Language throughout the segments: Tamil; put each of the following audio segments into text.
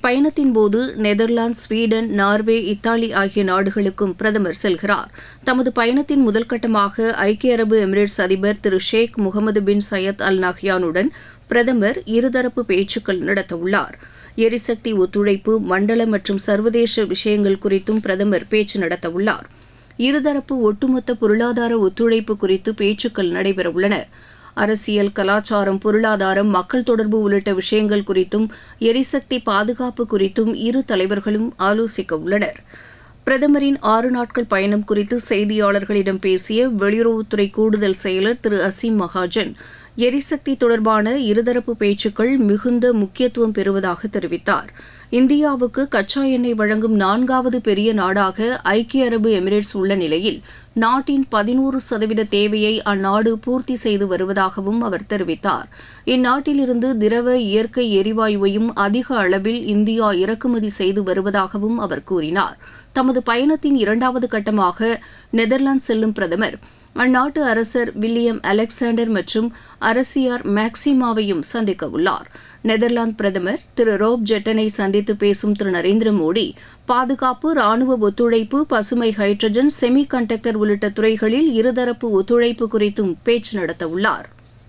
இப்பயணத்தின் போது நெதர்லாந்து ஸ்வீடன் நார்வே இத்தாலி ஆகிய நாடுகளுக்கும் பிரதமர் செல்கிறார் தமது பயணத்தின் முதல் கட்டமாக ஐக்கிய அரபு எமிரேட்ஸ் அதிபர் திரு ஷேக் முகமது பின் சையத் அல் நஹ்யானுடன் பிரதமர் இருதரப்பு பேச்சுக்கள் நடத்தவுள்ளார் எரிசக்தி ஒத்துழைப்பு மண்டல மற்றும் சர்வதேச விஷயங்கள் குறித்தும் பிரதமர் பேச்சு நடத்தவுள்ளார் இருதரப்பு ஒட்டுமொத்த பொருளாதார ஒத்துழைப்பு குறித்து பேச்சுக்கள் நடைபெறவுள்ளன அரசியல் கலாச்சாரம் பொருளாதாரம் மக்கள் தொடர்பு உள்ளிட்ட விஷயங்கள் குறித்தும் எரிசக்தி பாதுகாப்பு குறித்தும் இரு தலைவர்களும் ஆலோசிக்க உள்ளனர் பிரதமரின் ஆறு நாட்கள் பயணம் குறித்து செய்தியாளர்களிடம் பேசிய வெளியுறவுத்துறை கூடுதல் செயலர் திரு அசீம் மகாஜன் எரிசக்தி தொடர்பான இருதரப்பு பேச்சுக்கள் மிகுந்த முக்கியத்துவம் பெறுவதாக தெரிவித்தார் இந்தியாவுக்கு கச்சா எண்ணெய் வழங்கும் நான்காவது பெரிய நாடாக ஐக்கிய அரபு எமிரேட்ஸ் உள்ள நிலையில் நாட்டின் பதினோரு சதவீத தேவையை அந்நாடு பூர்த்தி செய்து வருவதாகவும் அவர் தெரிவித்தார் இந்நாட்டிலிருந்து திரவ இயற்கை எரிவாயுவையும் அதிக அளவில் இந்தியா இறக்குமதி செய்து வருவதாகவும் அவர் கூறினார் தமது பயணத்தின் இரண்டாவது கட்டமாக நெதர்லாந்து செல்லும் பிரதமர் அந்நாட்டு அரசர் வில்லியம் அலெக்சாண்டர் மற்றும் அரசியார் மேக்சிமாவையும் சந்திக்க உள்ளார் நெதர்லாந்து பிரதமர் திரு ரோப் ஜெட்டனை சந்தித்து பேசும் திரு நரேந்திர மோடி பாதுகாப்பு ராணுவ ஒத்துழைப்பு பசுமை ஹைட்ரஜன் செமி கண்டக்டர் உள்ளிட்ட துறைகளில் இருதரப்பு ஒத்துழைப்பு குறித்தும் பேச்சு நடத்தவுள்ளார்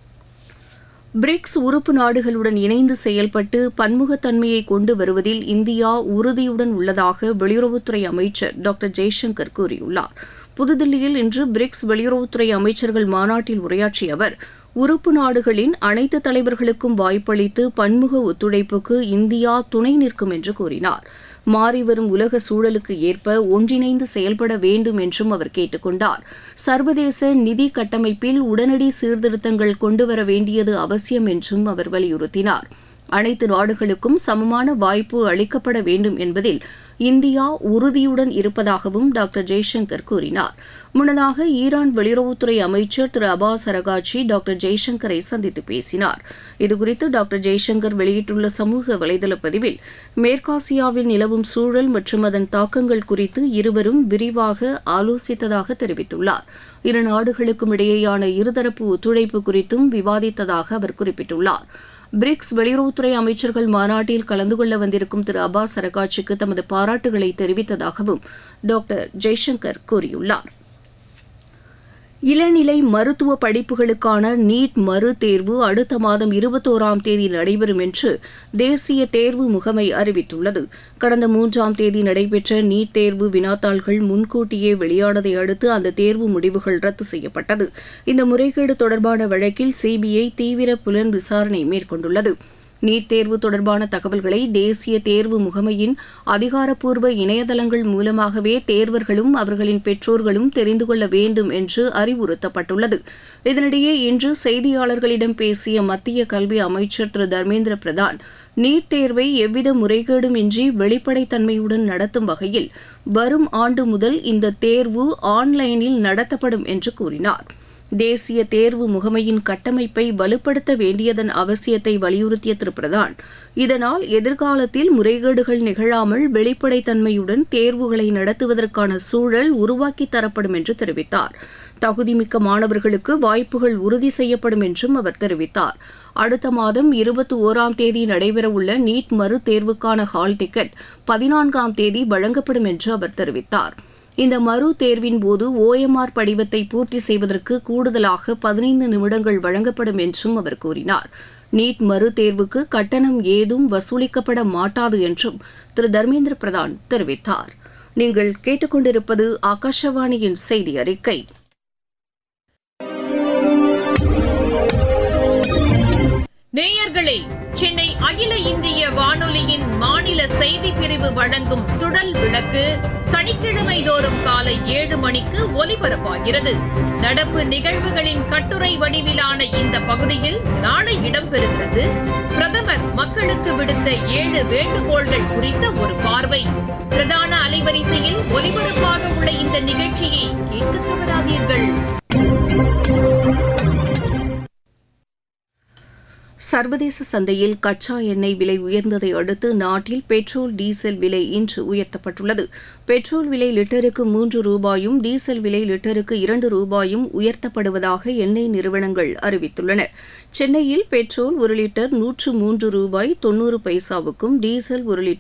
பிரிக்ஸ் உறுப்பு நாடுகளுடன் இணைந்து செயல்பட்டு பன்முகத்தன்மையை கொண்டு வருவதில் இந்தியா உறுதியுடன் உள்ளதாக வெளியுறவுத்துறை அமைச்சர் டாக்டர் ஜெய்சங்கர் கூறியுள்ளார் புதுதில்லியில் இன்று பிரிக்ஸ் வெளியுறவுத்துறை அமைச்சர்கள் மாநாட்டில் உரையாற்றிய அவர் உறுப்பு நாடுகளின் அனைத்து தலைவர்களுக்கும் வாய்ப்பளித்து பன்முக ஒத்துழைப்புக்கு இந்தியா துணை நிற்கும் என்று கூறினார் மாறிவரும் உலக சூழலுக்கு ஏற்ப ஒன்றிணைந்து செயல்பட வேண்டும் என்றும் அவர் கேட்டுக்கொண்டார் சர்வதேச நிதி கட்டமைப்பில் உடனடி சீர்திருத்தங்கள் கொண்டுவர வேண்டியது அவசியம் என்றும் அவர் வலியுறுத்தினார் அனைத்து நாடுகளுக்கும் சமமான வாய்ப்பு அளிக்கப்பட வேண்டும் என்பதில் இந்தியா உறுதியுடன் இருப்பதாகவும் டாக்டர் ஜெய்சங்கர் கூறினார் முன்னதாக ஈரான் வெளியுறவுத்துறை அமைச்சர் திரு அபாஸ் அரகாட்சி டாக்டர் ஜெய்சங்கரை சந்தித்து பேசினார் இதுகுறித்து டாக்டர் ஜெய்சங்கர் வெளியிட்டுள்ள சமூக வலைதள பதிவில் மேற்காசியாவில் நிலவும் சூழல் மற்றும் அதன் தாக்கங்கள் குறித்து இருவரும் விரிவாக ஆலோசித்ததாக தெரிவித்துள்ளார் இரு நாடுகளுக்கும் இடையேயான இருதரப்பு ஒத்துழைப்பு குறித்தும் விவாதித்ததாக அவர் குறிப்பிட்டுள்ளார் பிரிக்ஸ் வெளியுறவுத்துறை அமைச்சர்கள் மாநாட்டில் கலந்து கொள்ள வந்திருக்கும் திரு அப்பாஸ் அரகாட்சிக்கு தமது பாராட்டுகளை தெரிவித்ததாகவும் டாக்டர் ஜெய்சங்கர் கூறியுள்ளார் இளநிலை மருத்துவ படிப்புகளுக்கான நீட் மறு தேர்வு அடுத்த மாதம் இருபத்தோராம் தேதி நடைபெறும் என்று தேசிய தேர்வு முகமை அறிவித்துள்ளது கடந்த மூன்றாம் தேதி நடைபெற்ற நீட் தேர்வு வினாத்தாள்கள் முன்கூட்டியே வெளியானதை அடுத்து அந்த தேர்வு முடிவுகள் ரத்து செய்யப்பட்டது இந்த முறைகேடு தொடர்பான வழக்கில் சிபிஐ தீவிர புலன் விசாரணை மேற்கொண்டுள்ளது நீட் தேர்வு தொடர்பான தகவல்களை தேசிய தேர்வு முகமையின் அதிகாரப்பூர்வ இணையதளங்கள் மூலமாகவே தேர்வர்களும் அவர்களின் பெற்றோர்களும் தெரிந்து கொள்ள வேண்டும் என்று அறிவுறுத்தப்பட்டுள்ளது இதனிடையே இன்று செய்தியாளர்களிடம் பேசிய மத்திய கல்வி அமைச்சர் திரு தர்மேந்திர பிரதான் நீட் தேர்வை எவ்வித முறைகேடும் இன்றி வெளிப்படைத்தன்மையுடன் நடத்தும் வகையில் வரும் ஆண்டு முதல் இந்த தேர்வு ஆன்லைனில் நடத்தப்படும் என்று கூறினார் தேசிய தேர்வு முகமையின் கட்டமைப்பை வலுப்படுத்த வேண்டியதன் அவசியத்தை வலியுறுத்திய திரு பிரதான் இதனால் எதிர்காலத்தில் முறைகேடுகள் நிகழாமல் வெளிப்படைத்தன்மையுடன் தேர்வுகளை நடத்துவதற்கான சூழல் உருவாக்கி தரப்படும் என்று தெரிவித்தார் தகுதிமிக்க மாணவர்களுக்கு வாய்ப்புகள் உறுதி செய்யப்படும் என்றும் அவர் தெரிவித்தார் அடுத்த மாதம் இருபத்தி ஓராம் தேதி நடைபெறவுள்ள நீட் மறு தேர்வுக்கான ஹால் டிக்கெட் பதினான்காம் தேதி வழங்கப்படும் என்று அவர் தெரிவித்தார் இந்த மறு தேர்வின் போது ஓஎம்ஆர் படிவத்தை பூர்த்தி செய்வதற்கு கூடுதலாக பதினைந்து நிமிடங்கள் வழங்கப்படும் என்றும் அவர் கூறினார் நீட் மறு தேர்வுக்கு கட்டணம் ஏதும் வசூலிக்கப்பட மாட்டாது என்றும் திரு தர்மேந்திர பிரதான் தெரிவித்தார் நீங்கள் கேட்டுக்கொண்டிருப்பது ஆகாஷவாணியின் செய்தி அறிக்கை நேயர்களே சென்னை அகில இந்திய வானொலியின் மாநில செய்தி பிரிவு வழங்கும் சுடல் விளக்கு சனிக்கிழமை தோறும் காலை ஏழு மணிக்கு ஒலிபரப்பாகிறது நடப்பு நிகழ்வுகளின் கட்டுரை வடிவிலான இந்த பகுதியில் நாளை இடம்பெறுகிறது பிரதமர் மக்களுக்கு விடுத்த ஏழு வேண்டுகோள்கள் குறித்த ஒரு பார்வை பிரதான அலைவரிசையில் ஒலிபரப்பாக உள்ள இந்த நிகழ்ச்சியை கேட்க தவறாதீர்கள் சர்வதேச சந்தையில் கச்சா எண்ணெய் விலை உயர்ந்ததை அடுத்து நாட்டில் பெட்ரோல் டீசல் விலை இன்று உயர்த்தப்பட்டுள்ளது பெட்ரோல் விலை லிட்டருக்கு மூன்று ரூபாயும் டீசல் விலை லிட்டருக்கு இரண்டு ரூபாயும் உயர்த்தப்படுவதாக எண்ணெய் நிறுவனங்கள் அறிவித்துள்ளன சென்னையில் பெட்ரோல் ஒரு லிட்டர் நூற்று மூன்று ரூபாய் தொன்னூறு பைசாவுக்கும் டீசல் ஒரு லிட்டர்